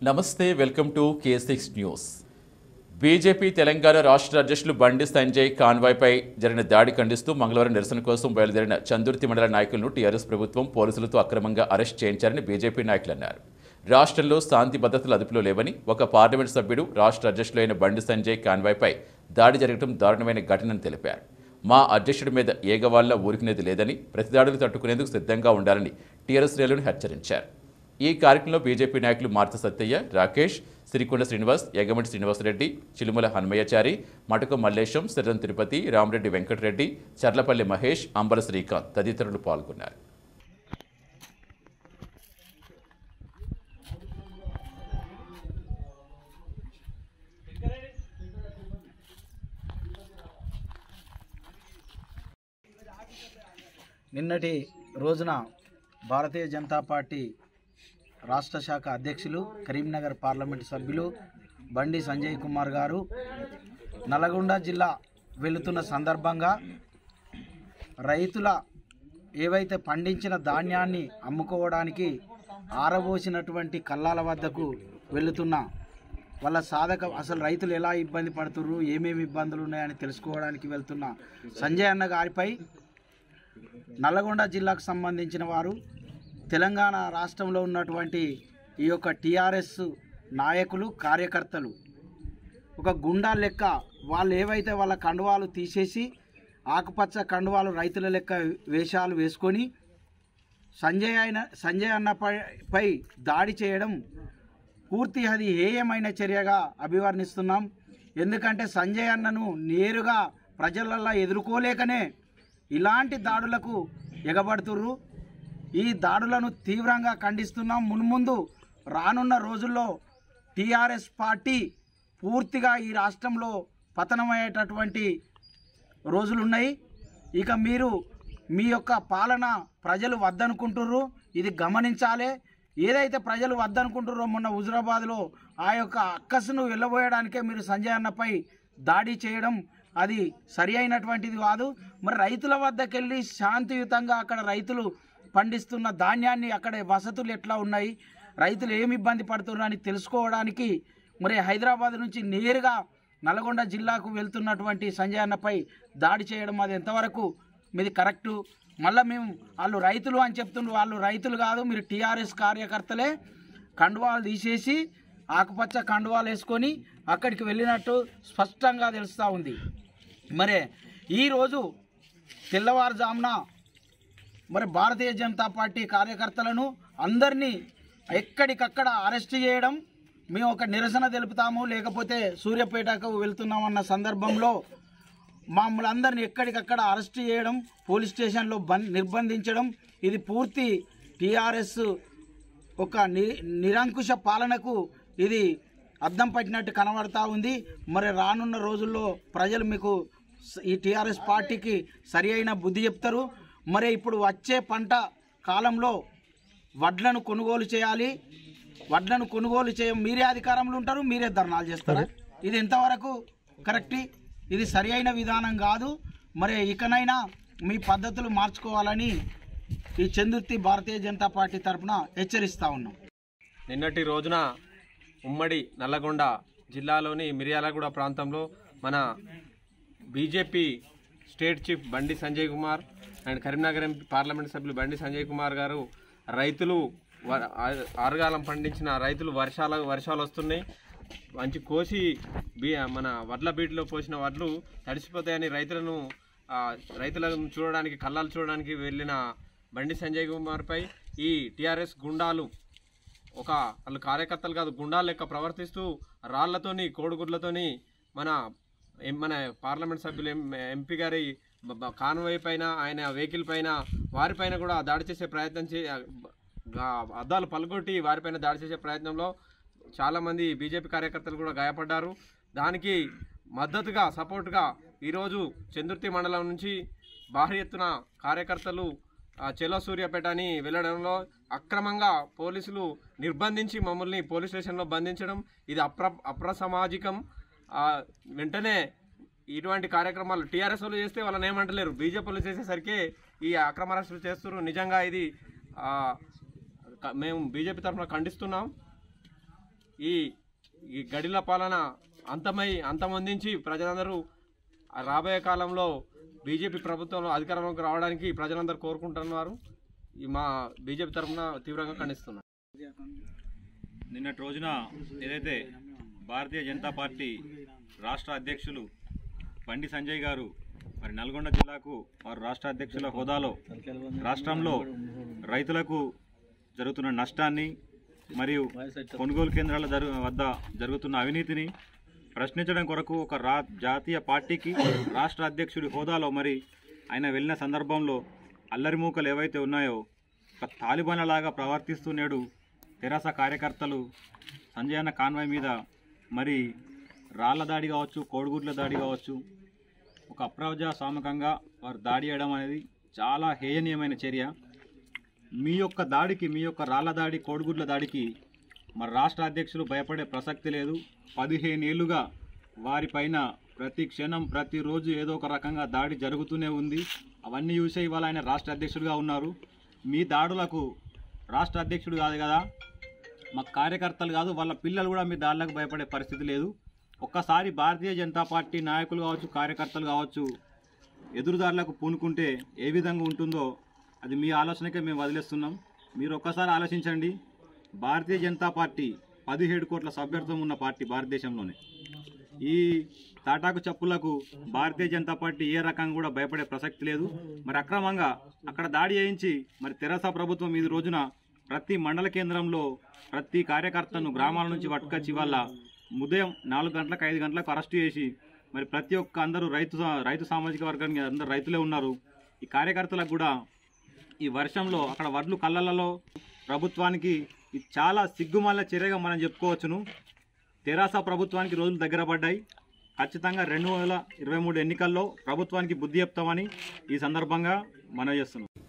నమస్తే welcome to K six news BJP Telangana రాష్ట్ర అధ్యక్షులు బండి సంజయ్ కాన్వాయ్పై జరిగిన దాడి ఖండిస్తూ మంగళవారం నిరసన కోసం బయలుదేరిన చందుర్తి మండల నాయకులను టీఆర్ఎస్ ప్రభుత్వం పోలీసులతో అక్రమంగా అరెస్ట్ చేయించారని బీజేపీ నాయకులు అన్నారు రాష్ట్రంలో శాంతి భద్రతలు అదుపులో లేవని ఒక పార్లమెంట్ సభ్యుడు రాష్ట్ర అధ్యక్షులైన బండి సంజయ్ కాన్వాయ్పై దాడి జరగడం దారుణమైన ఘటనని తెలిపారు మా అధ్యక్షుడి మీద ఏగవాళ్ళ ఊరికినేది లేదని ప్రతిదాడులు తట్టుకునేందుకు సిద్ధంగా ఉండాలని టీఆర్ఎస్ శ్రేణులను హెచ్చరించారు ఈ కార్యక్రమంలో బీజేపీ నాయకులు మార్త సత్తయ్య రాకేష్ సిరికొండ శ్రీనివాస్ యగమటి శ్రీనివాసరెడ్డి చిలుమల హనుమయ్యచారి మటుకు మల్లేశం సిర్రం తిరుపతి రామరెడ్డి వెంకటరెడ్డి చర్లపల్లి మహేష్ అంబల శ్రీకాంత్ తదితరులు పాల్గొన్నారు నిన్నటి రోజున భారతీయ జనతా పార్టీ రాష్ట్ర శాఖ అధ్యక్షులు కరీంనగర్ పార్లమెంటు సభ్యులు బండి సంజయ్ కుమార్ గారు నల్గొండ జిల్లా వెళుతున్న సందర్భంగా రైతుల ఏవైతే పండించిన ధాన్యాన్ని అమ్ముకోవడానికి ఆరబోసినటువంటి కల్లాల వద్దకు వెళుతున్న వాళ్ళ సాధక అసలు రైతులు ఎలా ఇబ్బంది పడుతుర్రు ఏమేమి ఇబ్బందులు ఉన్నాయని తెలుసుకోవడానికి వెళ్తున్న సంజయ్ అన్న గారిపై నల్లగొండ జిల్లాకు సంబంధించిన వారు తెలంగాణ రాష్ట్రంలో ఉన్నటువంటి ఈ యొక్క టీఆర్ఎస్ నాయకులు కార్యకర్తలు ఒక గుండా లెక్క వాళ్ళు ఏవైతే వాళ్ళ కండువాలు తీసేసి ఆకుపచ్చ కండువాలు రైతుల లెక్క వేషాలు వేసుకొని సంజయ్ అయిన సంజయ్ అన్న పై- పై దాడి చేయడం పూర్తి అది హేయమైన చర్యగా అభివర్ణిస్తున్నాం ఎందుకంటే సంజయ్ అన్నను నేరుగా ప్రజలల్లో ఎదుర్కోలేకనే ఇలాంటి దాడులకు ఎగబడుతుర్రు ఈ దాడులను తీవ్రంగా ఖండిస్తున్నాం మున్ముందు రానున్న రోజుల్లో టీఆర్ఎస్ పార్టీ పూర్తిగా ఈ రాష్ట్రంలో పతనమయ్యేటటువంటి రోజులున్నాయి ఇక మీరు మీ యొక్క పాలన ప్రజలు వద్దనుకుంటుర్రు ఇది గమనించాలి ఏదైతే ప్రజలు వద్దనుకుంటుర్రో మొన్న హుజురాబాద్లో ఆ యొక్క అక్కసును వెళ్ళబోయడానికే మీరు సంజయ్ అన్నపై దాడి చేయడం అది సరి అయినటువంటిది కాదు మరి రైతుల వద్దకు వెళ్ళి శాంతియుతంగా అక్కడ రైతులు పండిస్తున్న ధాన్యాన్ని అక్కడ వసతులు ఎట్లా ఉన్నాయి రైతులు ఏమి ఇబ్బంది పడుతున్నారు అని తెలుసుకోవడానికి మరి హైదరాబాద్ నుంచి నేరుగా నల్గొండ జిల్లాకు వెళ్తున్నటువంటి సంజయ్ అన్నపై దాడి చేయడం అది ఎంతవరకు మీది కరెక్టు మళ్ళీ మేము వాళ్ళు రైతులు అని చెప్తుండ్రు వాళ్ళు రైతులు కాదు మీరు టీఆర్ఎస్ కార్యకర్తలే కండువాలు తీసేసి ఆకుపచ్చ కండువాలు వేసుకొని అక్కడికి వెళ్ళినట్టు స్పష్టంగా తెలుస్తూ ఉంది మరి ఈరోజు తెల్లవారుజామున మరి భారతీయ జనతా పార్టీ కార్యకర్తలను అందరినీ ఎక్కడికక్కడ అరెస్ట్ చేయడం మేము ఒక నిరసన తెలుపుతాము లేకపోతే సూర్యాపేటకు వెళ్తున్నామన్న సందర్భంలో మమ్మల్ని అందరిని ఎక్కడికక్కడ అరెస్ట్ చేయడం పోలీస్ స్టేషన్లో బం నిర్బంధించడం ఇది పూర్తి టీఆర్ఎస్ ఒక ని నిరంకుశ పాలనకు ఇది అద్దం పట్టినట్టు కనబడతా ఉంది మరి రానున్న రోజుల్లో ప్రజలు మీకు స- ఈ టీఆర్ఎస్ పార్టీకి సరి అయిన బుద్ధి చెప్తారు మరి ఇప్పుడు వచ్చే పంట కాలంలో వడ్లను కొనుగోలు చేయాలి వడ్లను కొనుగోలు చేయ మీరే అధికారంలో ఉంటారు మీరే ధర్నాలు చేస్తారా ఇది ఎంతవరకు కరెక్ట్ ఇది సరి అయిన విధానం కాదు మరి ఇకనైనా మీ పద్ధతులు మార్చుకోవాలని ఈ చందుర్తి భారతీయ జనతా పార్టీ తరఫున హెచ్చరిస్తా ఉన్నాం నిన్నటి రోజున ఉమ్మడి నల్లగొండ జిల్లాలోని మిర్యాలగూడ ప్రాంతంలో మన BJP state chief Bandi Sanjay Kumar and Karimnagar MP parliament సభ్యులు బండి సంజయ్ కుమార్ గారు రైతులు వ- ఆ- ఆరుగాలం పండించిన రైతులు వర్షాల వర్షాలు వస్తున్నాయి మంచి కోసి బీ మన వడ్ల బీటిలో పోసిన వడ్లు తడిసిపోతాయని రైతులను ఆ, రైతులను చూడడానికి కళ్ళాలు చూడడానికి వెళ్ళిన బండి సంజయ్ కుమార్పై ఈ టీఆర్ఎస్ గుండాలు ఒక వాళ్ళు కార్యకర్తలు కాదు గుండాలు లెక్క ప్రవర్తిస్తూ రాళ్లతోని కోడిగుడ్లతోని మన ఎం- మన పార్లమెంట్ సభ్యులు ఎం- ఎంపీ గారి బ- బ- కాన్వాయ్ పైన ఆయన వెహికల్ పైన వారిపైన కూడా దాడి చేసే ప్రయత్నం చే గా- అద్దాలు పలుగొట్టి వారిపైన దాడి చేసే ప్రయత్నంలో చాలామంది బీజేపీ కార్యకర్తలు కూడా గాయపడ్డారు దానికి మద్దతుగా సపోర్ట్గా ఈరోజు చందుర్తి మండలం నుంచి భారీ ఎత్తున కార్యకర్తలు ఆ, చెలో సూర్యాపేట అని వెళ్ళడంలో అక్రమంగా పోలీసులు నిర్బంధించి మమ్మల్ని పోలీస్ స్టేషన్లో బంధించడం ఇది అప్ర అప్రసామాజికం ఆ, వెంటనే ఇటువంటి కార్యక్రమాలు టీఆర్ఎస్ వాళ్ళు చేస్తే వాళ్ళని ఏమంటలేరు బీజేపీ వాళ్ళు చేసేసరికి ఈ అక్రమ అరెస్టులు చేస్తున్నారు నిజంగా ఇది ఆ, క- మేము బీజేపీ తరఫున ఖండిస్తున్నాం ఈ ఈ గడిల పాలన అంతమై అంతమొందించి ప్రజలందరూ ఆ రాబోయే కాలంలో బీజేపీ ప్రభుత్వంలో అధికారంలోకి రావడానికి ప్రజలందరూ కోరుకుంటున్నారు ఈ మా బీజేపీ తరఫున తీవ్రంగా ఖండిస్తున్నాం నిన్నటి రోజున ఏదైతే భారతీయ జనతా పార్టీ రాష్ట్ర అధ్యక్షులు బండి సంజయ్ గారు మరి నల్గొండ జిల్లాకు వారు రాష్ట్ర అధ్యక్షుల హోదాలో రాష్ట్రంలో రైతులకు జరుగుతున్న నష్టాన్ని మరియు కొనుగోలు కేంద్రాల జరు వద్ద జరుగుతున్న అవినీతిని ప్రశ్నించడం కొరకు ఒక రా జాతీయ పార్టీకి రాష్ట్ర అధ్యక్షుడి హోదాలో మరి ఆయన వెళ్ళిన సందర్భంలో అల్లరిమూకలు ఏవైతే ఉన్నాయో ఒక తాలిబాన్ల లాగా ప్రవర్తిస్తూ నేడు తెరాస కార్యకర్తలు సంజయ్ అన్న కాన్వాయ్ మీద మరి రాళ్ల దాడి కావచ్చు కోడిగుడ్ల దాడి కావచ్చు ఒక అప్రజాస్వామికంగా వారు దాడి చేయడం అనేది చాలా హేయనీయమైన చర్య మీ యొక్క దాడికి మీ యొక్క రాళ్ల దాడి కోడిగుడ్ల దాడికి మరి రాష్ట్ర అధ్యక్షులు భయపడే ప్రసక్తి లేదు పదిహేను ఏళ్ళుగా వారిపైన ప్రతి క్షణం ప్రతిరోజు ఏదో ఒక రకంగా దాడి జరుగుతూనే ఉంది అవన్నీ చూసే ఇవాళ ఆయన రాష్ట్ర అధ్యక్షుడిగా ఉన్నారు మీ దాడులకు రాష్ట్ర అధ్యక్షుడు కాదు కదా మా కార్యకర్తలు కాదు వాళ్ళ పిల్లలు కూడా మీ దాడులకు భయపడే పరిస్థితి లేదు ఒక్కసారి భారతీయ జనతా పార్టీ నాయకులు కావచ్చు కార్యకర్తలు కావచ్చు ఎదురుదారులకు పూనుకుంటే ఏ విధంగా ఉంటుందో అది మీ ఆలోచనకే మేము వదిలేస్తున్నాం మీరు ఒక్కసారి ఆలోచించండి భారతీయ జనతా పార్టీ పదిహేడు కోట్ల సభ్యత్వం ఉన్న పార్టీ భారతదేశంలోనే ఈ తాటాకు చెప్పులకు భారతీయ జనతా పార్టీ ఏ రకంగా కూడా భయపడే ప్రసక్తి లేదు మరి అక్రమంగా అక్కడ దాడి చేయించి మరి తెరాస ప్రభుత్వం ఈ రోజున ప్రతి మండల కేంద్రంలో ప్రతి కార్యకర్తను గ్రామాల నుంచి పట్టుకొచ్చి వాళ్ళ ఉదయం నాలుగు గంటలకు ఐదు గంటలకు అరెస్ట్ చేసి మరి ప్రతి ఒక్క అందరూ రైతు రైతు సామాజిక వర్గానికి అందరూ రైతులే ఉన్నారు ఈ కార్యకర్తలకు కూడా ఈ వర్షంలో అక్కడ వడ్లు కళ్ళలలో ప్రభుత్వానికి ఇది చాలా సిగ్గుమాల చర్యగా మనం చెప్పుకోవచ్చును తెరాస ప్రభుత్వానికి రోజులు దగ్గర పడ్డాయి ఖచ్చితంగా రెండు వేల ఇరవై మూడు ఎన్నికల్లో ప్రభుత్వానికి బుద్ధి చెప్తామని ఈ సందర్భంగా మనం చేస్తున్నాం